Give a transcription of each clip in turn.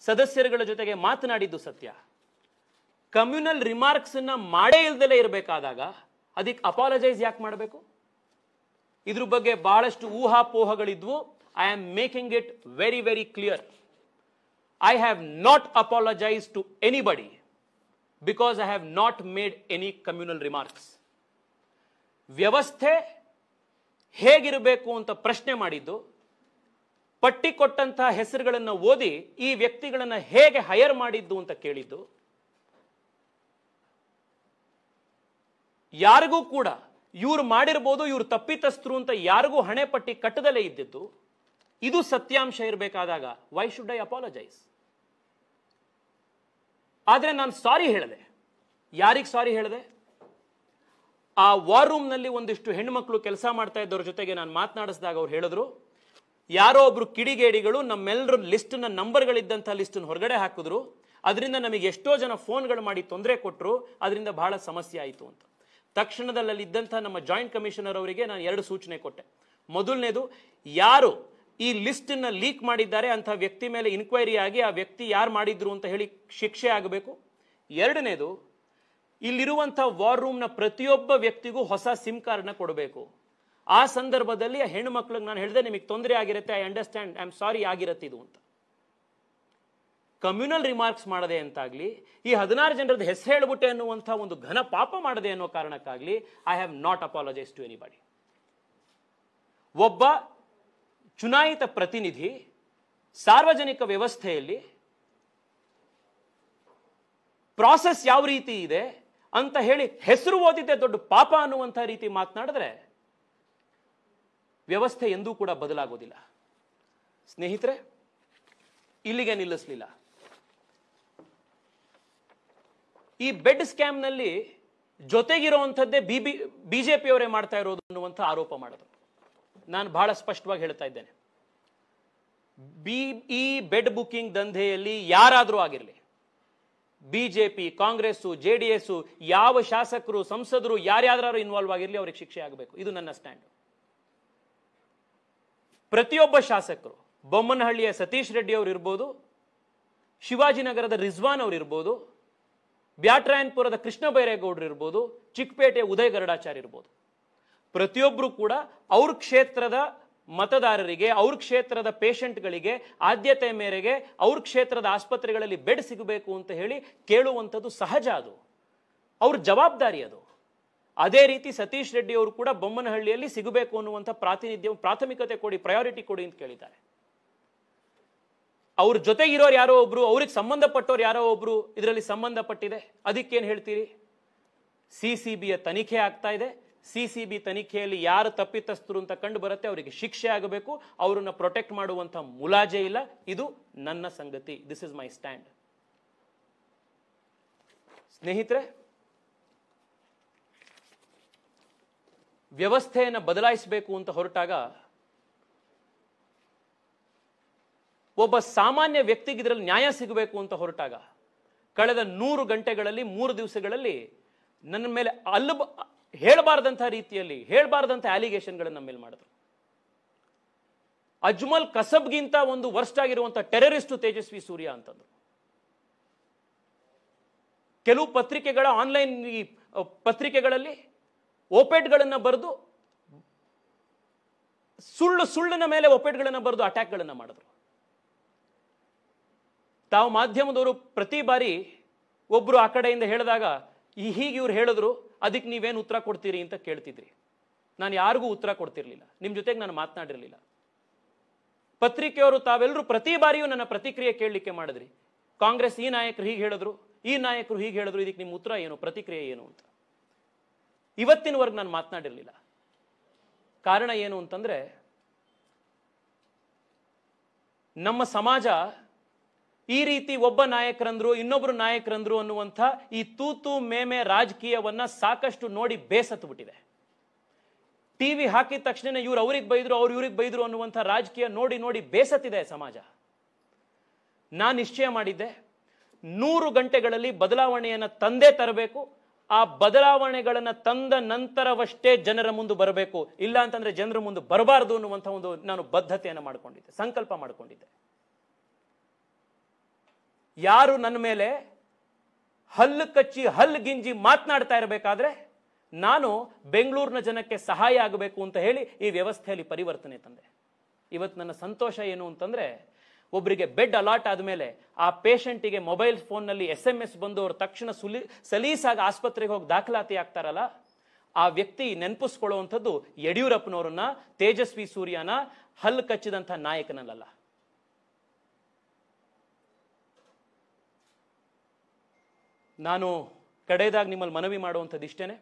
ಸದಸ್ಯರುಗಳ ಜೊತೆಗೆ ಮಾತನಾಡಿದ್ದು ಸತ್ಯ ಕಮ್ಯುನಲ್ ರಿಮಾರ್ಕ್ಸ್ ಅನ್ನ ಮಾಡೇ ಇಲ್ದಲೇ ಇರಬೇಕಾದಾಗ ಅದಕ್ಕೆ ಅಪಾಲಜೈಸ್ ಯಾಕೆ ಮಾಡಬೇಕು ಇದ್ರ ಬಗ್ಗೆ ಬಹಳಷ್ಟು ಊಹಾಪೋಹಗಳಿದ್ವು I am making it very very clear I have not apologise to anybody because I have not made any communal remarks ವ್ಯವಸ್ಥೆ ಹೇಗಿರಬೇಕು ಅಂತ ಪ್ರಶ್ನೆ ಮಾಡಿದ್ದು ಪಟ್ಟಿ ಕೊಟ್ಟಂತಹ ಹೆಸರುಗಳನ್ನು ಓದಿ ಈ ವ್ಯಕ್ತಿಗಳನ್ನು ಹೇಗೆ ಹೈಯರ್ ಮಾಡಿದ್ದು ಅಂತ ಕೇಳಿದ್ದು ಯಾರಿಗೂ ಕೂಡ ಇವ್ರು ಮಾಡಿರ್ಬೋದು ಇವ್ರು ತಪ್ಪಿತಸ್ಥರು ಅಂತ ಯಾರಿಗೂ ಹಣೆ ಪಟ್ಟಿ ಕಟ್ಟದಲ್ಲೇ ಇದ್ದಿದ್ದು ಇದು ಸತ್ಯಾಂಶ ಇರಬೇಕಾದಾಗ ವೈ ಶುಡ್ ಐ ಅಪಾಲಜೈಸ್ ಆದ್ರೆ ನಾನು ಸಾರಿ ಹೇಳಿದೆ ಯಾರಿಗೆ ಸಾರಿ ಹೇಳಿದೆ ಆ ವಾರ್ ರೂಮ್ನಲ್ಲಿ ಒಂದಿಷ್ಟು ಹೆಣ್ಮಕ್ಳು ಕೆಲಸ ಮಾಡ್ತಾ ಇದ್ದವ್ರ ಜೊತೆಗೆ ನಾನು ಮಾತನಾಡಿಸಿದಾಗ ಅವ್ರು ಹೇಳಿದ್ರು ಯಾರೋ ಒಬ್ರು ಕಿಡಿಗೇಡಿಗಳು ನಮ್ಮೆಲ್ಲರ ಲಿಸ್ಟ್ನ ನಂಬರ್ಗಳಿದ್ದಂಥ ಲಿಸ್ಟನ್ನು ಹೊರಗಡೆ ಹಾಕಿದ್ರು ಅದರಿಂದ ನಮಗೆ ಎಷ್ಟೋ ಜನ ಫೋನ್ಗಳು ಮಾಡಿ ತೊಂದರೆ ಕೊಟ್ಟರು ಅದರಿಂದ ಬಹಳ ಸಮಸ್ಯೆ ಆಯಿತು ಅಂತ ತಕ್ಷಣದಲ್ಲಿ ಇದ್ದಂಥ ನಮ್ಮ ಜಾಯಿಂಟ್ ಕಮಿಷನರ್ ಅವರಿಗೆ ನಾನು ಎರಡು ಸೂಚನೆ ಕೊಟ್ಟೆ ಮೊದಲನೇದು ಯಾರು ಈ ಲಿಸ್ಟನ್ನ ಲೀಕ್ ಮಾಡಿದ್ದಾರೆ ಅಂಥ ವ್ಯಕ್ತಿ ಮೇಲೆ ಇನ್ಕ್ವೈರಿ ಆಗಿ ಆ ವ್ಯಕ್ತಿ ಯಾರು ಮಾಡಿದ್ರು ಅಂತ ಹೇಳಿ ಶಿಕ್ಷೆ ಆಗಬೇಕು ಎರಡನೇದು ಇಲ್ಲಿರುವಂಥ ವಾರ್ ರೂಮ್ನ ಪ್ರತಿಯೊಬ್ಬ ವ್ಯಕ್ತಿಗೂ ಹೊಸ ಸಿಮ್ ಕಾರ್ಡ್ನ ಕೊಡಬೇಕು ಆ ಸಂದರ್ಭದಲ್ಲಿ ಆ ಹೆಣ್ಣು ಮಕ್ಳಿಗೆ ನಾನು ಹೇಳಿದೆ ನಿಮಗೆ ತೊಂದರೆ ಆಗಿರುತ್ತೆ I understand I am sorry ಆಗಿರುತ್ತೆ ಇದು ಅಂತ ಕಮ್ಯುನಲ್ ರಿಮಾರ್ಕ್ಸ್ ಮಾಡದೆ ಅಂತಾಗ್ಲಿ ಈ ಹದಿನಾರು ಜನರದ ಹೆಸರು ಹೇಳ್ಬಿಟ್ಟೆ ಅನ್ನುವಂಥ ಒಂದು ಘನ ಪಾಪ ಮಾಡದೆ ಅನ್ನೋ ಕಾರಣಕ್ಕಾಗ್ಲಿ I have not apologise to anybody ಒಬ್ಬ ಚುನಾಯಿತ ಪ್ರತಿನಿಧಿ ಸಾರ್ವಜನಿಕ ವ್ಯವಸ್ಥೆಯಲ್ಲಿ ಪ್ರಾಸೆಸ್ ಯಾವ ರೀತಿ ಇದೆ ಅಂತ ಹೇಳಿ ಹೆಸರು ಓದಿದ್ದೆ ದೊಡ್ಡ ಪಾಪ ಅನ್ನುವಂಥ ರೀತಿ ಮಾತನಾಡಿದ್ರೆ ವ್ಯವಸ್ಥೆ ಎಂದೂ ಕೂಡ ಬದಲಾಗೋದಿಲ್ಲ ಸ್ನೇಹಿತರೆ ಇಲ್ಲಿಗೆ ನಿಲ್ಲಿಸಲಿಲ್ಲ ಈ ಬೆಡ್ ಸ್ಕ್ಯಾಮ್ನಲ್ಲಿ ಜೊತೆಗಿರುವಂಥದ್ದೇ ಬಿ ಬಿ ಬಿಜೆಪಿಯವರೇ ಮಾಡ್ತಾ ಇರೋದು ಅನ್ನುವಂಥ ಆರೋಪ ಮಾಡಿದ್ರು ನಾನು ಬಹಳ ಸ್ಪಷ್ಟವಾಗಿ ಹೇಳ್ತಾ ಇದ್ದೇನೆ ಬಿ ಈ ಬೆಡ್ ಬುಕಿಂಗ್ ದಂಧೆಯಲ್ಲಿ ಯಾರಾದರೂ ಆಗಿರಲಿ BJP Congress J D S ಯಾವ ಶಾಸಕರು ಸಂಸದರು ಯಾರ್ಯಾರು ಇನ್ವಾಲ್ವ್ ಆಗಿರಲಿ ಅವ್ರಿಗೆ ಶಿಕ್ಷೆ ಆಗಬೇಕು ಇದು ನನ್ನ ಸ್ಟ್ಯಾಂಡ್ ಪ್ರತಿಯೊಬ್ಬ ಶಾಸಕರು ಬೊಮ್ಮನಹಳ್ಳಿಯ ಸತೀಶ್ ರೆಡ್ಡಿ ಅವರು ಇರ್ಬೋದು ಶಿವಾಜಿನಗರದ ರಿಜ್ವಾನ್ ಅವರು ಇರ್ಬೋದು ಬ್ಯಾಟ್ರಾಯನ್ಪುರದ ಕೃಷ್ಣ ಬೈರೇಗೌಡರು ಇರ್ಬೋದು ಚಿಕ್ಕಪೇಟೆಯ ಉದಯ್ ಗರುಡಾಚಾರ್ಯ ಇರ್ಬೋದು ಪ್ರತಿಯೊಬ್ಬರು ಕೂಡ ಅವ್ರ ಕ್ಷೇತ್ರದ ಮತದಾರರಿಗೆ ಅವ್ರ ಕ್ಷೇತ್ರದ ಪೇಷಂಟ್ಗಳಿಗೆ ಆದ್ಯತೆ ಮೇರೆಗೆ ಅವ್ರ ಕ್ಷೇತ್ರದ ಆಸ್ಪತ್ರೆಗಳಲ್ಲಿ ಬೆಡ್ ಸಿಗಬೇಕು ಅಂತ ಹೇಳಿ ಕೇಳುವಂಥದ್ದು ಸಹಜ ಅದು ಅವ್ರ ಜವಾಬ್ದಾರಿ ಅದು ಅದೇ ರೀತಿ ಸತೀಶ್ ರೆಡ್ಡಿ ಅವರು ಕೂಡ ಬೊಮ್ಮನಹಳ್ಳಿಯಲ್ಲಿ ಸಿಗಬೇಕು ಅನ್ನುವಂಥ ಪ್ರಾತಿನಿಧ್ಯ ಪ್ರಾಥಮಿಕತೆ ಕೊಡಿ ಪ್ರಯಾರಿಟಿ ಕೊಡಿ ಅಂತ ಕೇಳಿದ್ದಾರೆ ಅವ್ರ ಜೊತೆಗಿರೋರು ಯಾರೋ ಒಬ್ರು ಅವ್ರಿಗೆ ಸಂಬಂಧಪಟ್ಟವ್ರು ಯಾರೋ ಒಬ್ರು ಇದರಲ್ಲಿ ಸಂಬಂಧಪಟ್ಟಿದೆ ಅದಕ್ಕೇನು ಹೇಳ್ತೀರಿ ಸಿ ಸಿ ಬಿಯ ತನಿಖೆ ಆಗ್ತಾ ಇದೆ ಸಿ ಸಿ ಬಿ ತನಿಖೆಯಲ್ಲಿ ಯಾರು ತಪ್ಪಿತಸ್ಥರು ಅಂತ ಕಂಡು ಬರುತ್ತೆ ಅವರಿಗೆ ಶಿಕ್ಷೆ ಆಗಬೇಕು ಅವರನ್ನ ಪ್ರೊಟೆಕ್ಟ್ ಮಾಡುವಂಥ ಮುಲಾಜೆ ಇಲ್ಲ ಇದು ನನ್ನ ಸಂಗತಿ ದಿಸ್ ಇಸ್ ಮೈ ಸ್ಟ್ಯಾಂಡ್ ಸ್ನೇಹಿತರೆ ವ್ಯವಸ್ಥೆಯನ್ನು ಬದಲಾಯಿಸಬೇಕು ಅಂತ ಹೊರಟಾಗ ಒಬ್ಬ ಸಾಮಾನ್ಯ ವ್ಯಕ್ತಿಗೆ ಇದರಲ್ಲಿ ನ್ಯಾಯ ಸಿಗಬೇಕು ಅಂತ ಹೊರಟಾಗ ಕಳೆದ ನೂರು ಗಂಟೆಗಳಲ್ಲಿ ಮೂರು ದಿವಸಗಳಲ್ಲಿ ನನ್ನ ಮೇಲೆ ಅಲ್ಲ ಹೇಳಬಾರ್ದಂಥ ರೀತಿಯಲ್ಲಿ ಹೇಳಬಾರ್ದಂಥ ಅಲಿಗೇಷನ್ಗಳನ್ನು ನಮ್ಮ ಮೇಲೆ ಮಾಡಿದ್ರು ಅಜ್ಮಲ್ ಕಸಬ್ಗಿಂತ ಒಂದು ವರ್ಸ್ಟ್ ಆಗಿರುವಂಥ ಟೆರರಿಸ್ಟು ತೇಜಸ್ವಿ ಸೂರ್ಯ ಅಂತಂದ್ರು ಕೆಲವು ಪತ್ರಿಕೆಗಳ ಆನ್ಲೈನ್ ಈ ಅ, ಪತ್ರಿಕೆಗಳಲ್ಲಿ ಓಪೆಟ್ಗಳನ್ನು ಬರೆದು ಸುಳ್ಳು ಸುಳ್ಳಿನ ಮೇಲೆ ಒಪೆಟ್ಗಳನ್ನು ಬರೆದು ಅಟ್ಯಾಕ್ಗಳನ್ನು ಮಾಡಿದ್ರು ತಾವು ಮಾಧ್ಯಮದವರು ಪ್ರತಿ ಬಾರಿ ಒಬ್ರು ಆ ಕಡೆಯಿಂದ ಹೇಳಿದಾಗ ಈ ಹೀಗೆ ಇವ್ರು ಹೇಳಿದ್ರು ಅದಕ್ಕೆ ನೀವೇನು ಉತ್ತರ ಕೊಡ್ತೀರಿ ಅಂತ ಕೇಳ್ತಿದ್ರಿ ನಾನು ಯಾರಿಗೂ ಉತ್ತರ ಕೊಡ್ತಿರ್ಲಿಲ್ಲ ನಿಮ್ಮ ಜೊತೆಗೆ ನಾನು ಮಾತನಾಡಿರಲಿಲ್ಲ ಪತ್ರಿಕೆಯವರು ತಾವೆಲ್ಲರೂ ಪ್ರತಿ ಬಾರಿಯೂ ನನ್ನ ಪ್ರತಿಕ್ರಿಯೆ ಕೇಳಲಿಕ್ಕೆ ಮಾಡಿದ್ರಿ ಕಾಂಗ್ರೆಸ್ ಈ ನಾಯಕರು ಹೀಗೆ ಹೇಳಿದ್ರು ಈ ನಾಯಕರು ಹೀಗೆ ಹೇಳಿದ್ರು ಇದಕ್ಕೆ ನಿಮ್ಮ ಉತ್ತರ ಏನು ಪ್ರತಿಕ್ರಿಯೆ ಏನು ಅಂತ ಇವತ್ತಿನವರೆಗೆ ನಾನು ಮಾತನಾಡಿರಲಿಲ್ಲ ಕಾರಣ ಏನು ಅಂತಂದ್ರೆ ನಮ್ಮ ಸಮಾಜ ಈ ರೀತಿ ಒಬ್ಬ ನಾಯಕರಂದ್ರು ಇನ್ನೊಬ್ರು ನಾಯಕರಂದ್ರು ಅನ್ನುವಂಥ ಈ ತೂತು ಮೇಮೆ ರಾಜಕೀಯವನ್ನ ಸಾಕಷ್ಟು ನೋಡಿ ಬೇಸತ್ತು ಬಿಟ್ಟಿದೆ ಟಿವಿ ಹಾಕಿದ ತಕ್ಷಣ ಇವ್ರು ಅವ್ರಿಗೆ ಬೈದ್ರು ಅವ್ರು ಇವ್ರಿಗೆ ಬೈದ್ರು ಅನ್ನುವಂಥ ರಾಜಕೀಯ ನೋಡಿ ನೋಡಿ ಬೇಸತ್ತಿದೆ ಸಮಾಜ ನಾನು ನಿಶ್ಚಯ ಮಾಡಿದ್ದೆ ನೂರು ಗಂಟೆಗಳಲ್ಲಿ ಬದಲಾವಣೆಯನ್ನು ತಂದೇ ತರಬೇಕು ಆ ಬದಲಾವಣೆಗಳನ್ನು ತಂದ ನಂತರವಷ್ಟೇ ಜನರ ಮುಂದೆ ಬರಬೇಕು ಇಲ್ಲ ಅಂತಂದ್ರೆ ಜನರ ಮುಂದೆ ಬರಬಾರದು ಅನ್ನುವಂಥ ಒಂದು ನಾನು ಬದ್ಧತೆಯನ್ನು ಮಾಡಿಕೊಂಡಿದ್ದೆ ಸಂಕಲ್ಪ ಮಾಡಿಕೊಂಡಿದ್ದೆ ಯಾರು ನನ್ನ ಮೇಲೆ ಹಲ್ಲು ಕಚ್ಚಿ ಹಲ್ಲು ಗಿಂಜಿ ಮಾತನಾಡ್ತಾ ಇರಬೇಕಾದ್ರೆ ನಾನು ಬೆಂಗಳೂರಿನ ಜನಕ್ಕೆ ಸಹಾಯ ಆಗಬೇಕು ಅಂತ ಹೇಳಿ ಈ ವ್ಯವಸ್ಥೆಯಲ್ಲಿ ಪರಿವರ್ತನೆ ತಂದೆ ಇವತ್ತು ನನ್ನ ಸಂತೋಷ ಏನು ಅಂತಂದ್ರೆ ಒಬ್ಬರಿಗೆ ಬೆಡ್ ಅಲಾಟ್ ಆದಮೇಲೆ ಆ ಪೇಷಂಟಿಗೆ ಮೊಬೈಲ್ ಫೋನ್ನಲ್ಲಿ ಎಸ್ ಎಂ ಎಸ್ ಬಂದು ಅವ್ರು ತಕ್ಷಣ ಸುಲಿ ಸಲೀಸಾಗಿ ಆಸ್ಪತ್ರೆಗೆ ಹೋಗಿ ದಾಖಲಾತಿ ಆಗ್ತಾರಲ್ಲ ಆ ವ್ಯಕ್ತಿ ನೆನಪಿಸ್ಕೊಳ್ಳುವಂಥದ್ದು ಯಡಿಯೂರಪ್ಪನವ್ರನ್ನ ತೇಜಸ್ವಿ ಸೂರ್ಯನ ಹಲ್ಲು ಕಚ್ಚಿದಂಥ ನಾಯಕನಲ್ಲ ನಾನು ಕಡೆಯದಾಗಿ ನಿಮ್ಮಲ್ಲಿ ಮನವಿ ಮಾಡುವಂಥದ್ದು ಇಷ್ಟೇನೆ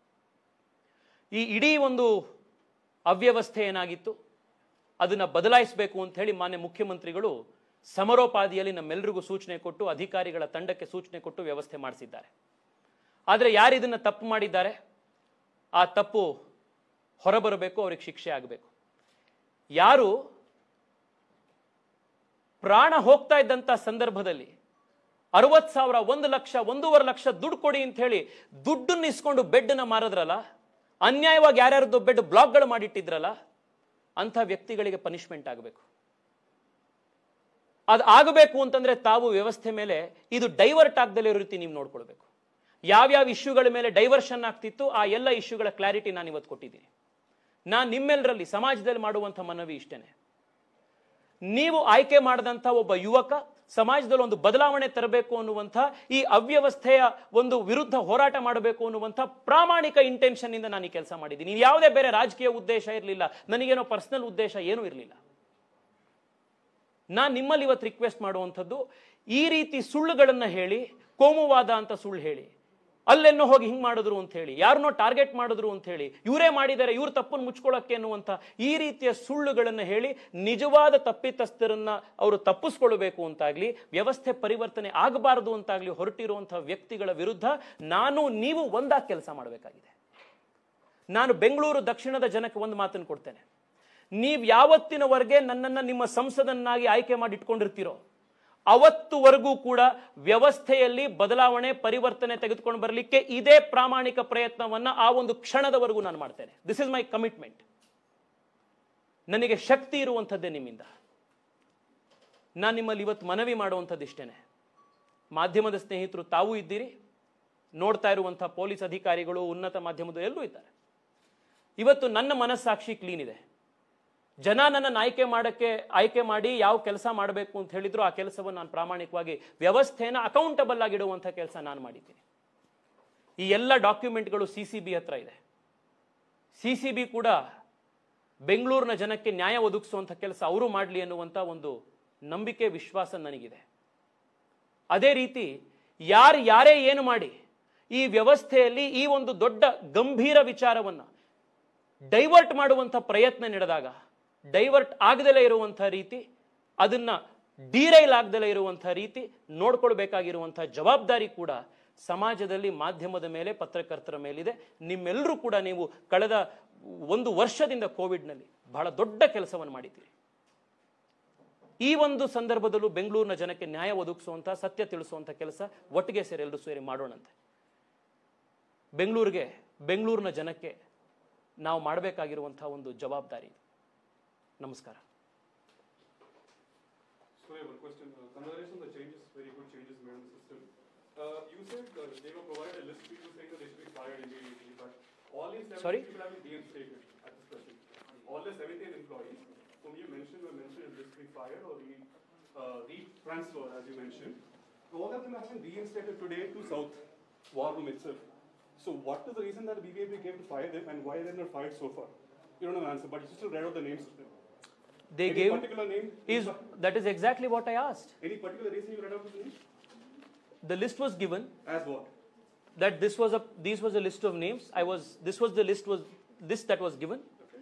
ಈ ಇಡೀ ಒಂದು ಅವ್ಯವಸ್ಥೆ ಏನಾಗಿತ್ತು ಅದನ್ನ ಬದಲಾಯಿಸಬೇಕು ಅಂತ ಹೇಳಿ ಮಾನ್ಯ ಮುಖ್ಯಮಂತ್ರಿಗಳು ಸಮರೋಪಾದಿಯಲ್ಲಿ ನಮ್ಮೆಲ್ಲರಿಗೂ ಸೂಚನೆ ಕೊಟ್ಟು ಅಧಿಕಾರಿಗಳ ತಂಡಕ್ಕೆ ಸೂಚನೆ ಕೊಟ್ಟು ವ್ಯವಸ್ಥೆ ಮಾಡಿಸಿದ್ದಾರೆ ಆದರೆ ಯಾರು ಇದನ್ನ ತಪ್ಪು ಮಾಡಿದ್ದಾರೆ ಆ ತಪ್ಪು ಹೊರಬರಬೇಕು ಅವ್ರಿಗೆ ಶಿಕ್ಷೆ ಆಗಬೇಕು ಯಾರು ಪ್ರಾಣ ಹೋಗ್ತಾ ಇದ್ದಂಥ ಸಂದರ್ಭದಲ್ಲಿ ಅರವತ್ತು ಸಾವಿರ ಒಂದು ಲಕ್ಷ ಒಂದೂವರೆ ಲಕ್ಷ ದುಡ್ಡು ಕೊಡಿ ಅಂತ ಹೇಳಿ ದುಡ್ಡನ್ನ ಇಸ್ಕೊಂಡು ಬೆಡ್ನ ಮಾರಿದ್ರಲ್ಲ ಅನ್ಯಾಯವಾಗಿ ಯಾರ್ಯಾರದ್ದು ಬೆಡ್ ಬ್ಲಾಕ್ಗಳು ಮಾಡಿಟ್ಟಿದ್ರಲ್ಲ ಅಂಥ ವ್ಯಕ್ತಿಗಳಿಗೆ ಪನಿಷ್ಮೆಂಟ್ ಆಗಬೇಕು ಅದು ಆಗಬೇಕು ಅಂತಂದ್ರೆ ತಾವು ವ್ಯವಸ್ಥೆ ಮೇಲೆ ಇದು ಡೈವರ್ಟ್ ಆಗದಲ್ಲೇ ಇರೋ ರೀತಿ ನೀವು ನೋಡ್ಕೊಳ್ಬೇಕು ಯಾವ್ಯಾವ ಇಶ್ಯೂಗಳ ಮೇಲೆ ಡೈವರ್ಷನ್ ಆಗ್ತಿತ್ತು ಆ ಎಲ್ಲ ಇಶ್ಯೂಗಳ ಕ್ಲಾರಿಟಿ ನಾನು ಇವತ್ತು ಕೊಟ್ಟಿದ್ದೀನಿ ನಾನು ನಿಮ್ಮೆಲ್ಲರಲ್ಲಿ ಸಮಾಜದಲ್ಲಿ ಮಾಡುವಂಥ ಮನವಿ ಇಷ್ಟೇನೆ ನೀವು ಆಯ್ಕೆ ಮಾಡಿದಂಥ ಒಬ್ಬ ಯುವಕ ಸಮಾಜದಲ್ಲಿ ಒಂದು ಬದಲಾವಣೆ ತರಬೇಕು ಅನ್ನುವಂಥ ಈ ಅವ್ಯವಸ್ಥೆಯ ಒಂದು ವಿರುದ್ಧ ಹೋರಾಟ ಮಾಡಬೇಕು ಅನ್ನುವಂಥ ಪ್ರಾಮಾಣಿಕ ಇಂಟೆನ್ಷನ್ ಇಂದ ನಾನು ಈ ಕೆಲಸ ಮಾಡಿದ್ದೀನಿ ಯಾವುದೇ ಬೇರೆ ರಾಜಕೀಯ ಉದ್ದೇಶ ಇರಲಿಲ್ಲ ನನಗೇನೋ ಪರ್ಸನಲ್ ಉದ್ದೇಶ ಏನೂ ಇರಲಿಲ್ಲ ನಾನು ನಿಮ್ಮಲ್ಲಿ ಇವತ್ತು ರಿಕ್ವೆಸ್ಟ್ ಮಾಡುವಂಥದ್ದು ಈ ರೀತಿ ಸುಳ್ಳುಗಳನ್ನು ಹೇಳಿ ಕೋಮುವಾದ ಅಂತ ಸುಳ್ಳು ಹೇಳಿ ಅಲ್ಲೆನ್ನೋ ಹೋಗಿ ಹಿಂಗ್ ಮಾಡಿದ್ರು ಅಂತ ಹೇಳಿ ಯಾರನ್ನೋ ಟಾರ್ಗೆಟ್ ಮಾಡಿದ್ರು ಅಂತ ಹೇಳಿ ಇವರೇ ಮಾಡಿದ್ದಾರೆ ಇವ್ರ ತಪ್ಪನ್ನು ಮುಚ್ಕೊಳ್ಳೋಕೆ ಅನ್ನುವಂಥ ಈ ರೀತಿಯ ಸುಳ್ಳುಗಳನ್ನು ಹೇಳಿ ನಿಜವಾದ ತಪ್ಪಿತಸ್ಥರನ್ನ ಅವರು ತಪ್ಪಿಸ್ಕೊಳ್ಬೇಕು ಅಂತಾಗ್ಲಿ ವ್ಯವಸ್ಥೆ ಪರಿವರ್ತನೆ ಆಗಬಾರದು ಅಂತಾಗ್ಲಿ ಹೊರಟಿರುವಂಥ ವ್ಯಕ್ತಿಗಳ ವಿರುದ್ಧ ನಾನು ನೀವು ಒಂದಾಗಿ ಕೆಲಸ ಮಾಡಬೇಕಾಗಿದೆ ನಾನು ಬೆಂಗಳೂರು ದಕ್ಷಿಣದ ಜನಕ್ಕೆ ಒಂದು ಮಾತನ್ನು ಕೊಡ್ತೇನೆ ನೀವು ಯಾವತ್ತಿನವರೆಗೆ ನನ್ನನ್ನು ನಿಮ್ಮ ಸಂಸದನ್ನಾಗಿ ಆಯ್ಕೆ ಮಾಡಿ ಇಟ್ಕೊಂಡಿರ್ತೀರೋ ಅವತ್ತುವರೆಗೂ ಕೂಡ ವ್ಯವಸ್ಥೆಯಲ್ಲಿ ಬದಲಾವಣೆ ಪರಿವರ್ತನೆ ತೆಗೆದುಕೊಂಡು ಬರಲಿಕ್ಕೆ ಇದೇ ಪ್ರಾಮಾಣಿಕ ಪ್ರಯತ್ನವನ್ನ ಆ ಒಂದು ಕ್ಷಣದವರೆಗೂ ನಾನು ಮಾಡ್ತೇನೆ ದಿಸ್ ಇಸ್ ಮೈ ಕಮಿಟ್ಮೆಂಟ್ ನನಗೆ ಶಕ್ತಿ ಇರುವಂಥದ್ದೇ ನಿಮ್ಮಿಂದ ನಾನು ನಿಮ್ಮಲ್ಲಿ ಇವತ್ತು ಮನವಿ ಮಾಡುವಂಥದ್ದು ಇಷ್ಟೇನೆ ಮಾಧ್ಯಮದ ಸ್ನೇಹಿತರು ತಾವೂ ಇದ್ದೀರಿ ನೋಡ್ತಾ ಇರುವಂಥ ಪೊಲೀಸ್ ಅಧಿಕಾರಿಗಳು ಉನ್ನತ ಮಾಧ್ಯಮದ ಎಲ್ಲರೂ ಇದ್ದಾರೆ ಇವತ್ತು ನನ್ನ ಮನಸ್ಸಾಕ್ಷಿ ಕ್ಲೀನ್ ಇದೆ ಜನ ನನ್ನನ್ನು ಆಯ್ಕೆ ಮಾಡಕ್ಕೆ ಆಯ್ಕೆ ಮಾಡಿ ಯಾವ ಕೆಲಸ ಮಾಡಬೇಕು ಅಂತ ಹೇಳಿದ್ರು ಆ ಕೆಲಸವನ್ನು ನಾನು ಪ್ರಾಮಾಣಿಕವಾಗಿ ವ್ಯವಸ್ಥೆನ ಅಕೌಂಟಬಲ್ ಆಗಿಡುವಂಥ ಕೆಲಸ ನಾನು ಮಾಡಿದ್ದೀನಿ ಈ ಎಲ್ಲ ಡಾಕ್ಯುಮೆಂಟ್ಗಳು ಸಿ ಸಿ ಬಿ ಹತ್ರ ಇದೆ ಸಿ ಸಿ ಬಿ ಕೂಡ ಬೆಂಗಳೂರಿನ ಜನಕ್ಕೆ ನ್ಯಾಯ ಒದಗಿಸುವಂಥ ಕೆಲಸ ಅವರು ಮಾಡಲಿ ಅನ್ನುವಂಥ ಒಂದು ನಂಬಿಕೆ ವಿಶ್ವಾಸ ನನಗಿದೆ ಅದೇ ರೀತಿ ಯಾರು ಯಾರೇ ಏನು ಮಾಡಿ ಈ ವ್ಯವಸ್ಥೆಯಲ್ಲಿ ಈ ಒಂದು ದೊಡ್ಡ ಗಂಭೀರ ವಿಚಾರವನ್ನು ಡೈವರ್ಟ್ ಮಾಡುವಂಥ ಪ್ರಯತ್ನ ನಡೆದಾಗ ಡೈವರ್ಟ್ ಆಗದಲೇ ಇರುವಂಥ ರೀತಿ ಅದನ್ನ ಡೀರೈಲ್ ಆಗದಲೇ ಇರುವಂಥ ರೀತಿ ನೋಡ್ಕೊಳ್ಬೇಕಾಗಿರುವಂಥ ಜವಾಬ್ದಾರಿ ಕೂಡ ಸಮಾಜದಲ್ಲಿ ಮಾಧ್ಯಮದ ಮೇಲೆ ಪತ್ರಕರ್ತರ ಮೇಲಿದೆ ನಿಮ್ಮೆಲ್ಲರೂ ಕೂಡ ನೀವು ಕಳೆದ ಒಂದು ವರ್ಷದಿಂದ ಕೋವಿಡ್ನಲ್ಲಿ ಬಹಳ ದೊಡ್ಡ ಕೆಲಸವನ್ನು ಮಾಡಿದ್ದೀರಿ ಈ ಒಂದು ಸಂದರ್ಭದಲ್ಲೂ ಬೆಂಗಳೂರಿನ ಜನಕ್ಕೆ ನ್ಯಾಯ ಒದಗಿಸುವಂಥ ಸತ್ಯ ತಿಳಿಸುವಂಥ ಕೆಲಸ ಒಟ್ಟಿಗೆ ಸೇರಿ ಎಲ್ಲರೂ ಸೇರಿ ಮಾಡೋಣಂತೆ ಬೆಂಗಳೂರಿಗೆ ಬೆಂಗಳೂರಿನ ಜನಕ್ಕೆ ನಾವು ಮಾಡಬೇಕಾಗಿರುವಂಥ ಒಂದು ಜವಾಬ್ದಾರಿ ಇದು ನಮಸ್ಕಾರ Sorry, one question. Uh, Congratulations on the changes, very good changes made in the system. Uh, You said uh, they were provided a list of people saying that they should be fired immediately, but all these Sorry? 17 people have been reinstated at this present. All the 17 employees whom you mentioned were mentioned in list to be fired or re, uh, re-transfer, as you mentioned. All of them have been reinstated today to South War Room itself. So what is the reason that BBAP gave to fire them and why they're not fired so far? You don't have an answer, but you still read out the names of them. they Any gave particular name? is that is exactly what I asked. Any particular reason you read out the names? The list was given As what? that this was a this was a list of names. I was this was the list was this that was given.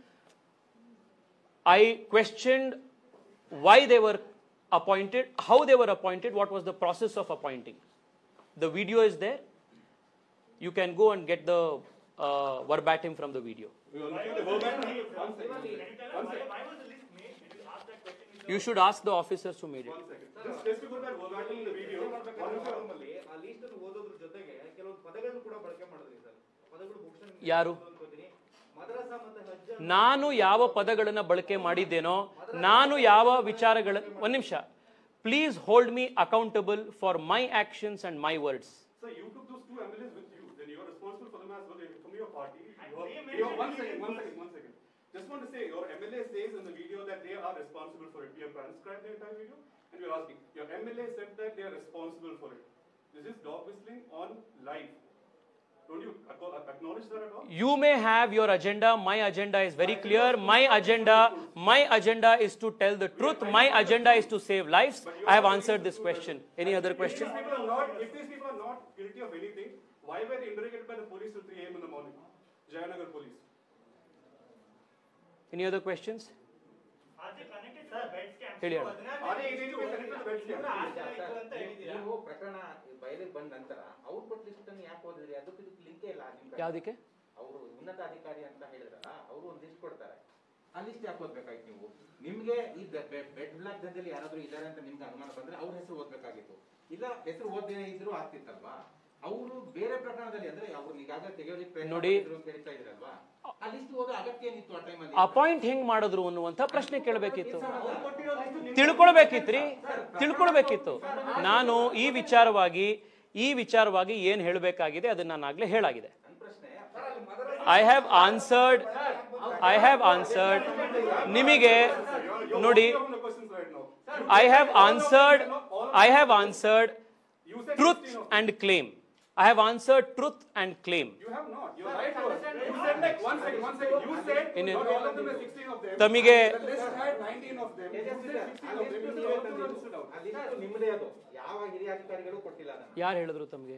I questioned why they were appointed, how they were appointed, what was the process of appointing. The video is there. You can go and get the uh, verbatim from the video. We are looking at the verbatim. One second. One second. You should ask the officers who made it. One second. Just, just to put that verbatim in the video. one second. ಅಲ್ಲಿ ಆ list ಅನ್ನು ಓದೋದ್ರ ಜೊತೆಗೆ ಕೆಲವೊಂದು ಪದಗಳನ್ನು ಕೂಡ ಬಳಕೆ ಮಾಡಿದ್ರಿ sir ಪದಗಳು ಬಹುಶಃ ನಿಮ್ಗೆ ಯಾರು? ಅನ್ಕೋತೀನಿ ಮದರಸ ಮತ್ತೆ ಹಜ್ಜ ನಾನು ಯಾವ ಪದಗಳನ್ನು ಬಳಕೆ ಮಾಡಿದ್ದೇನೋ ನಾನು ಯಾವ ವಿಚಾರಗಳ ಒಂದು ನಿಮಿಷ please hold me accountable for my actions and my words So you took those two MLAs with you, then you are responsible for them as well. They're from your party. And You are, they you are, one mentioned second, one in second, one second. Just want to say, your MLA says in the video that they are responsible for it. We have transcribed the entire video, and we are asking. Your MLA said that they are responsible for it. This is dog whistling on live. Don't you acco- acknowledge that at all? You may have your agenda. My agenda is very clear. My agenda, my agenda is to tell the truth. My agenda is to save lives. I have answered this question. Any other If question? these people are not, if these people are not guilty of anything, why were they interrogated by the police till 3 a.m. in the morning? Jayanagar police. Any other questions? ಹೇಳಿ ಅಣ್ಣ. Are they in any way connected to the bed scam? ನೀವು ಪ್ರಕರಣ ಬಯಲಿಗೆ ಬಂದ ನಂತರ ಅವ್ರು ಕೊಟ್ಟ list ಅನ್ನು ಯಾಕೆ ಓದಿದ್ರಿ ಅದಕ್ಕೆ ಇದಕ್ಕೆ ಲಿಂಕೇ ಇಲ್ಲ ನಿಮ್ ಪ್ರಕಾರ. ಯಾವುದಕ್ಕೆ ಅವರು ಉನ್ನತ ಅಧಿಕಾರಿ ಅಂತ ಹೇಳಿದ್ರಲ್ಲ ಅವರು ಒಂದು ಲಿಸ್ಟ್ ಕೊಡ್ತಾರೆ ಆ ಲಿಸ್ಟ್ ಯಾಕೆ ಓದ್ಬೇಕಾಗಿತ್ತು ನೀವು ನಿಮ್ಗೆ ಈ ಬೆಡ್ ಬ್ಲಾಕ್ ದಂಧೆಯಲ್ಲಿ ಯಾರಾದ್ರೂ ಇದ್ದಾರೆ ಅಂತ ನಿಮ್ಗೆ ಅನುಮಾನ ಬಂದ್ರೆ ಅವ್ರ ಹೆಸರು ಓದ್ಬೇಕಾಗಿತ್ತು ಇಲ್ಲ ಹೆಸರು ಓದ್ದೇನೆ ಇದ್ರು ಆಗ್ತಿತ್ತಲ್ವಾ ಅವರು ಬೇರೆ ಪ್ರಕರಣದಲ್ಲಿ ಅಂದ್ರೆ ಅವ್ರು ಈಗಾಗಲೇ ತೆಗೆಯೋದಕ್ಕೆ ಪ್ರಯತ್ನ ನೋಡಿ. ಮಾಡಿದ್ರು ಅಂತ ಹೇಳ್ತಾ ಇದ್ರಲ್ವಾ ಆ ಲಿಸ್ಟ್ ಓದೋ ಅಗತ್ಯ ಏನಿತ್ತು ಆ ಟೈಮಲ್ಲಿ ಅಪಾಯಿಂಟ್ ಹೆಂಗ್ ಮಾಡಿದ್ರು ಅನ್ನುವಂಥ ಪ್ರಶ್ನೆ ಕೇಳಬೇಕಿತ್ತು ತಿಳ್ಕೊಳ್ಬೇಕಿತ್ರಿ ತಿಳ್ಕೊಳ್ಬೇಕಿತ್ತು ನಾನು ಈ ವಿಚಾರವಾಗಿ ಈ ವಿಚಾರವಾಗಿ ಏನ್ ಹೇಳಬೇಕಾಗಿದೆ ಅದನ್ನ ನಾನು ಆಗ್ಲೇ ಹೇಳಾಗಿದೆ ನನ್ನ ಪ್ರಶ್ನೆ I have answered I have answered ನಿಮಗೆ ನೋಡಿ You have no questions right now. I have answered I have answered You said truth 16 of and claim I have answered truth and claim You have not. You're right. Rohit. You said like one second, one second. You said In a- not all of them are 16 of them. ತಮಗೆ The list had 19 of them. You said 16 of them. You said all of them are listed out. ಆ list ನಿಮ್ಮದೇ ಅದು ಯಾವ ಹಿರಿಯ ಅಧಿಕಾರಿಗಳು ಕೊಟ್ಟಿಲ್ಲ ಅದನ್ನ ಯಾರು ಹೇಳಿದ್ರು ತಮಗೆ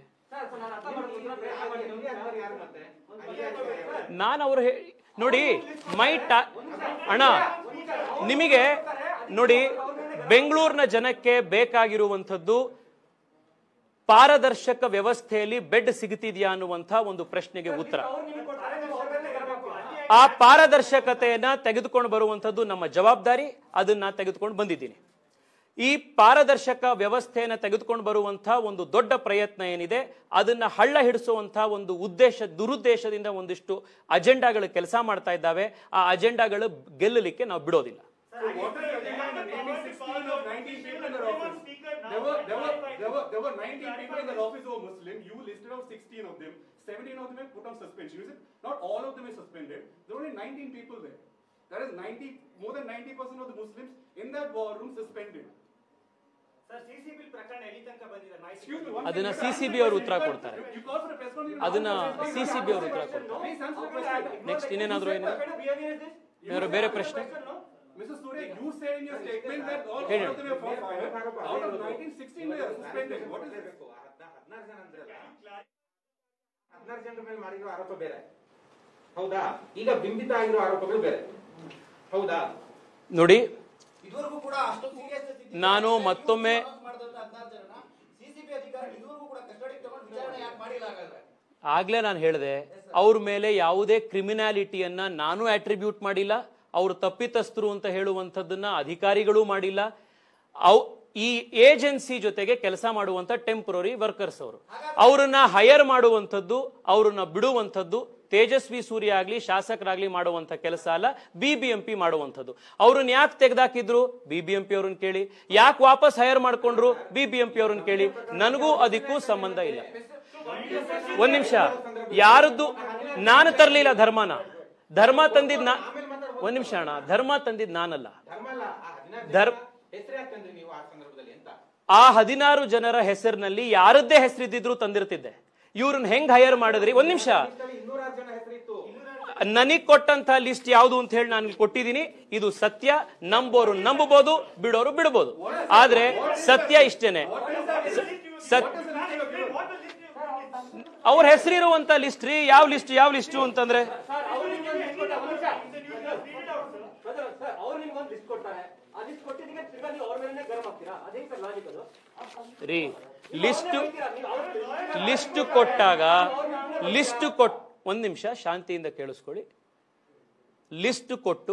ಹಿರಿಯ ಅಧಿಕಾರಿ ಯಾರು ಮತ್ತೆ ಆ ಹಿರಿಯ ಅಧಿಕಾರಿ ಯಾರು? ನಾನು ಅವರು ನೋಡಿ ಮೈ ಟಾ ಅಣ್ಣ ನಿಮಗೆ ನೋಡಿ ಬೆಂಗಳೂರಿನ ಜನಕ್ಕೆ ಬೇಕಾಗಿರುವಂಥದ್ದು ಪಾರದರ್ಶಕ ವ್ಯವಸ್ಥೆಯಲ್ಲಿ ಬೆಡ್ ಸಿಗುತ್ತಿದೆಯಾ ಅನ್ನುವಂಥ ಒಂದು ಪ್ರಶ್ನೆಗೆ ಉತ್ತರ ಆ ಪಾರದರ್ಶಕತೆಯನ್ನ ತೆಗೆದುಕೊಂಡು ಬರುವಂಥದ್ದು ನಮ್ಮ ಜವಾಬ್ದಾರಿ ಅದನ್ನ ತೆಗೆದುಕೊಂಡು ಬಂದಿದ್ದೀನಿ ಈ ಪಾರದರ್ಶಕ ವ್ಯವಸ್ಥೆಯನ್ನ ತೆಗೆದುಕೊಂಡು ಬರುವಂತಹ ಒಂದು ದೊಡ್ಡ ಪ್ರಯತ್ನ ಏನಿದೆ ಅದನ್ನ ಹಳ್ಳ ಹಿಡಿಸುವಂತಹ ಒಂದು ಉದ್ದೇಶ ದುರುದ್ದೇಶದಿಂದ ಒಂದಿಷ್ಟು ಅಜೆಂಡಾಗಳು ಕೆಲಸ ಮಾಡ್ತಾ ಇದ್ದಾವೆ ಆ ಅಜೆಂಡಾಗಳು ಗೆಲ್ಲಲಿಕ್ಕೆ ನಾವು ಬಿಡೋದಿಲ್ಲ So what is your agenda in naming 16 of 19 people in their office? There were, there were, there were, there were 19 people in their office who were Muslim. You listed out 16 of them. 17 of them were put on suspension. You said not all of them are suspended. There were only 19 people there. That is 90, more than 90% of the Muslims in that war room suspended. Sir CCB ಪ್ರಕರಣ ಎಲ್ಲಿ ತನಕ ಬಂದಿದೆ ಮಾಹಿತಿ Excuse me, one ಅದನ್ನ second. CCB ಅವರು ಉತ್ತರ ಕೊಡ್ತಾರೆ. You called for a press conference. ಅದನ್ನ Please CCB ಅವರು ಉತ್ತರ answer the ಕೊಡ್ತಾರೆ. Please answer the question. Next ಇನ್ನೇನಾದ್ರೂ ಏನು ಏನಾದ್ರು ಬೇರೆ ಪ್ರಶ್ನೆ Mr. Surya, you said in your statement that all, all ಹೇಳಿ. of them were from fire. Out of 1916 they are suspended. What is this? ಬೇಕು. ಆ ಹದ್ನಾ- ಹದ್ನಾರು ಜನ ಅಂದ್ರಲ್ಲ ಹದಿನಾರು ಜನರ ಮೇಲೆ ಮಾಡಿರೋ ಆರೋಪ ಬೇರೆ ಹೌದಾ ಈಗ ಬಿಂಬಿತ ಆಗಿರೋ ಆರೋಪಗಳು ಬೇರೆ ಹೌದಾ ನೋಡಿ ಇದುವರೆಗೂ ಕೂಡ ಅಷ್ಟೊಂದು ಸೀರಿಯಸ್ ನಾನು ಮತ್ತೊಮ್ಮೆ- ಹದಿನಾರು ಜನ ಸಿಸಿಬಿ ಅಧಿಕಾರಿ ಇದುವರೆಗೂ ಕೂಡ ಕಸ್ಟಡಿಗೆ ತಗೊಂಡು ವಿಚಾರಣೆ ಯಾಕೆ ಮಾಡಿಲ್ಲ ಹಾಗಾದ್ರೆ ಆಗ್ಲೇ ನಾನು ಹೇಳಿದೆ ಅವ್ರ ಮೇಲೆ ಯಾವುದೇ ಕ್ರಿಮಿನಾಲಿಟಿಯನ್ನ ನಾನು ಅಟ್ರಿಬ್ಯೂಟ್ ಮಾಡಿಲ್ಲ ಅವರು ತಪ್ಪಿತಸ್ಥರು ಅಂತ ಹೇಳುವಂಥದ್ದನ್ನ ಅಧಿಕಾರಿಗಳು ಮಾಡಿಲ್ಲ ಅವ್ ಈ ಏಜೆನ್ಸಿ ಜೊತೆಗೆ ಕೆಲಸ ಮಾಡುವಂತ ಟೆಂಪ್ರರಿ ವರ್ಕರ್ಸ್ ಅವರು ಅವರನ್ನ ಹೈಯರ್ ಮಾಡುವಂಥದ್ದು ಅವರನ್ನ ಬಿಡುವಂಥದ್ದು ತೇಜಸ್ವಿ ಸೂರ್ಯ ಆಗ್ಲಿ ಶಾಸಕರಾಗ್ಲಿ ಮಾಡುವಂತ ಕೆಲಸ ಅಲ್ಲ ಬಿ ಬಿ ಎಂ ಪಿ ಮಾಡುವಂಥದ್ದು ಅವ್ರನ್ನ ಯಾಕೆ ತೆಗೆದಾಕಿದ್ರು ಬಿ ಬಿ ಎಂ ಪಿ ಅವ್ರನ್ನ ಕೇಳಿ ಯಾಕೆ ವಾಪಸ್ ಹೈಯರ್ ಮಾಡ್ಕೊಂಡ್ರು ಬಿ ಬಿ ಎಂ ಪಿ ಅವ್ರನ್ನ ಕೇಳಿ ನನಗೂ ಅದಕ್ಕೂ ಸಂಬಂಧ ಇಲ್ಲ ಒಂದ್ ನಿಮಿಷ ಯಾರದ್ದು ನಾನು ತರ್ಲಿಲ್ಲ ಧರ್ಮನ ಧರ್ಮ ತಂದಿದ್ ನಾ ಒಂದ್ ನಿಮಿಷ ಅಣ್ಣ ಧರ್ಮ ತಂದಿದ್ ನಾನಲ್ಲ ಧರ್ಮ ಅಲ್ಲ ಆ ಹದಿನಾರು ಧರ್ಮ- ಹೆಸರು ಯಾಕಂದ್ರೆ ನೀವು ಆ ಸಂದರ್ಭದಲ್ಲಿ ಅಂತ ಆ ಹದಿನಾರು ಜನರ ಹೆಸರಿನಲ್ಲಿ ಯಾರದ್ದೇ ಹೆಸರಿದ್ದಿದ್ರು ತಂದಿರ್ತಿದ್ದೆ ಇವ್ರನ್ನ ಹೆಂಗ್ ಹೈಯರ್ ಮಾಡಿದ್ರಿ ಒಂದ್ ನಿಮಿಷ ಇನ್ನೂರಾರು ಜನ ಹೆಸರಿತ್ತು ನನಗ್ ಕೊಟ್ಟಂತ ಲಿಸ್ಟ್ ಯಾವುದು ಅಂತ ಹೇಳಿ ನಾನು ಕೊಟ್ಟಿದ್ದೀನಿ ಇದು ಸತ್ಯ ನಂಬೋರು ನಂಬಬಹುದು ಬಿಡೋರು ಬಿಡಬಹುದು ಆದ್ರೆ ಸತ್ಯ ಇಷ್ಟೇನೆ ಸತ್ ಅವ್ರ ಹೆಸರಿರುವಂತ ಲಿಸ್ಟ್ ರೀ ಯಾವ ಲಿಸ್ಟ್ ಯಾವ ಲಿಸ್ಟು ಅಂತಂದ್ರೆ ಅವ್ರು ನಿಮ್ಗೆ ಒಂದು ಲಿಸ್ಟ್ ಕೊಡ್ತಾರೆ ಆ ಲಿಸ್ಟ್ ಕೊಟ್ಟಿದ್ದಕ್ಕೆ ತಿರ್ಗಾ ನೀವು ಅವ್ರ ಮೇಲೆ ಗರ್ಮ್ ಆಗ್ತೀರಾ ಅದೇ ಸರ್ ಲಾಜಿಕ್ ಅದು ರೀ ಲಿಸ್ಟ್ ಲಿಸ್ಟ್ ಕೊಟ್ಟಾಗ ಲಿಸ್ಟ್ ಕೊಟ್ ಒಂದ್ ನಿಮಿಷ ಶಾಂತಿಯಿಂದ ಕೇಳಿಸ್ಕೊಳ್ಳಿ ಲಿಸ್ಟ್ ಕೊಟ್ಟು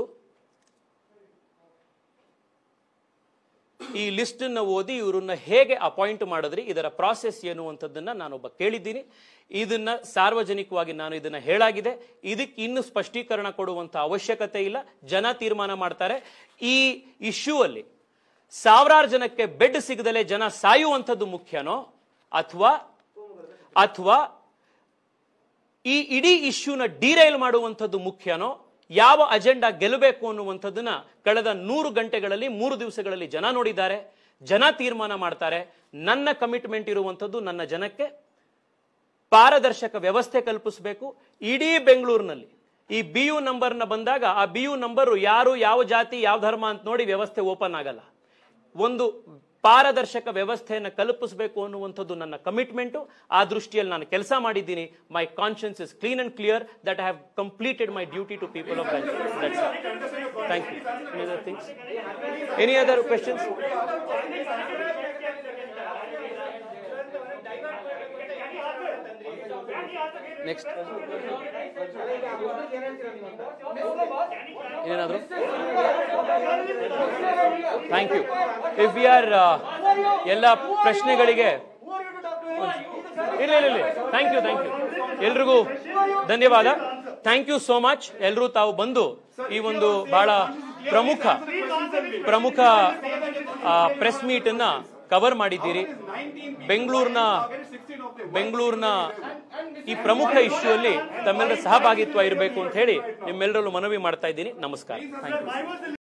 ಈ ಲಿಸ್ಟ್ ಅನ್ನ ಓದಿ ಇವ್ರನ್ನ ಹೇಗೆ ಅಪಾಯಿಂಟ್ ಮಾಡಿದ್ರಿ ಇದರ ಪ್ರಾಸೆಸ್ ಏನು ಅಂತದನ್ನ ನಾನೊಬ್ಬ ಕೇಳಿದ್ದೀನಿ ಇದನ್ನ ಸಾರ್ವಜನಿಕವಾಗಿ ನಾನು ಇದನ್ನ ಹೇಳಾಗಿದೆ ಇದಕ್ಕೆ ಇನ್ನು ಸ್ಪಷ್ಟೀಕರಣ ಕೊಡುವಂತ ಅವಶ್ಯಕತೆ ಇಲ್ಲ ಜನ ತೀರ್ಮಾನ ಮಾಡ್ತಾರೆ ಈ ಇಶ್ಯೂ ಅಲ್ಲಿ ಸಾವಿರಾರು ಜನಕ್ಕೆ ಬೆಡ್ ಸಿಗದಲೆ ಜನ ಸಾಯುವಂಥದ್ದು ಮುಖ್ಯನೋ ಅಥವಾ ಅಥವಾ ಈ ಇಡೀ ಇಶ್ಯೂನ ಡಿರೈಲ್ ಮಾಡುವಂಥದ್ದು ಮುಖ್ಯನೋ ಯಾವ ಅಜೆಂಡಾ ಗೆಲ್ಲಬೇಕು ಅನ್ನುವಂಥದ್ದನ್ನ ಕಳೆದ ನೂರು ಗಂಟೆಗಳಲ್ಲಿ ಮೂರು ದಿವಸಗಳಲ್ಲಿ ಜನ ನೋಡಿದ್ದಾರೆ ಜನ ತೀರ್ಮಾನ ಮಾಡ್ತಾರೆ ನನ್ನ ಕಮಿಟ್ಮೆಂಟ್ ಇರುವಂಥದ್ದು ನನ್ನ ಜನಕ್ಕೆ ಪಾರದರ್ಶಕ ವ್ಯವಸ್ಥೆ ಕಲ್ಪಿಸಬೇಕು ಇಡೀ ಬೆಂಗಳೂರಿನಲ್ಲಿ ಈ ಬಿ ಯು ನಂಬರ್ನ ಬಂದಾಗ ಆ ಬಿ ಯು ನಂಬರ್ ಯಾರು ಯಾವ ಜಾತಿ ಯಾವ ಧರ್ಮ ಅಂತ ನೋಡಿ ವ್ಯವಸ್ಥೆ ಓಪನ್ ಆಗಲ್ಲ ಒಂದು ಪಾರದರ್ಶಕ ವ್ಯವಸ್ಥೆಯನ್ನು ಕಲ್ಪಿಸಬೇಕು ಅನ್ನುವಂಥದ್ದು ನನ್ನ ಕಮಿಟ್ಮೆಂಟು ಆ ದೃಷ್ಟಿಯಲ್ಲಿ ನಾನು ಕೆಲಸ ಮಾಡಿದ್ದೀನಿ my conscience is clean and clear that I have completed my duty to people of thank you any other things any other questions next ಏನಾದ್ರು thank you if we are ಎಲ್ಲ ಪ್ರಶ್ನೆಗಳಿಗೆ ಇಲ್ಲ ಇಲ್ಲ ಇಲ್ಲ ಥ್ಯಾಂಕ್ ಯು ಥ್ಯಾಂಕ್ ಯು ಎಲ್ರಿಗೂ ಧನ್ಯವಾದ thank you so much ಎಲ್ಲರೂ ತಾವು ಬಂದು ಈ ಒಂದು ಬಹಳ ಪ್ರಮುಖ ಪ್ರಮುಖ ಪ್ರೆಸ್ ಮೀಟ್ ಅನ್ನ ಕವರ್ ಮಾಡಿದ್ದೀರಿ ಬೆಂಗಳೂರಿನ ಬೆಂಗಳೂರಿನ ಈ ಪ್ರಮುಖ ಇಶ್ಯೂ ಅಲ್ಲಿ ತಮ್ಮೆಲ್ಲರ ಸಹಭಾಗಿತ್ವ ಇರಬೇಕು ಅಂತ ಹೇಳಿ ನಿಮ್ಮೆಲ್ಲರಲ್ಲೂ ಮನವಿ ಮಾಡ್ತಾ ಇದ್ದೀನಿ ನಮಸ್ಕಾರ ಥ್ಯಾಂಕ್ ಯು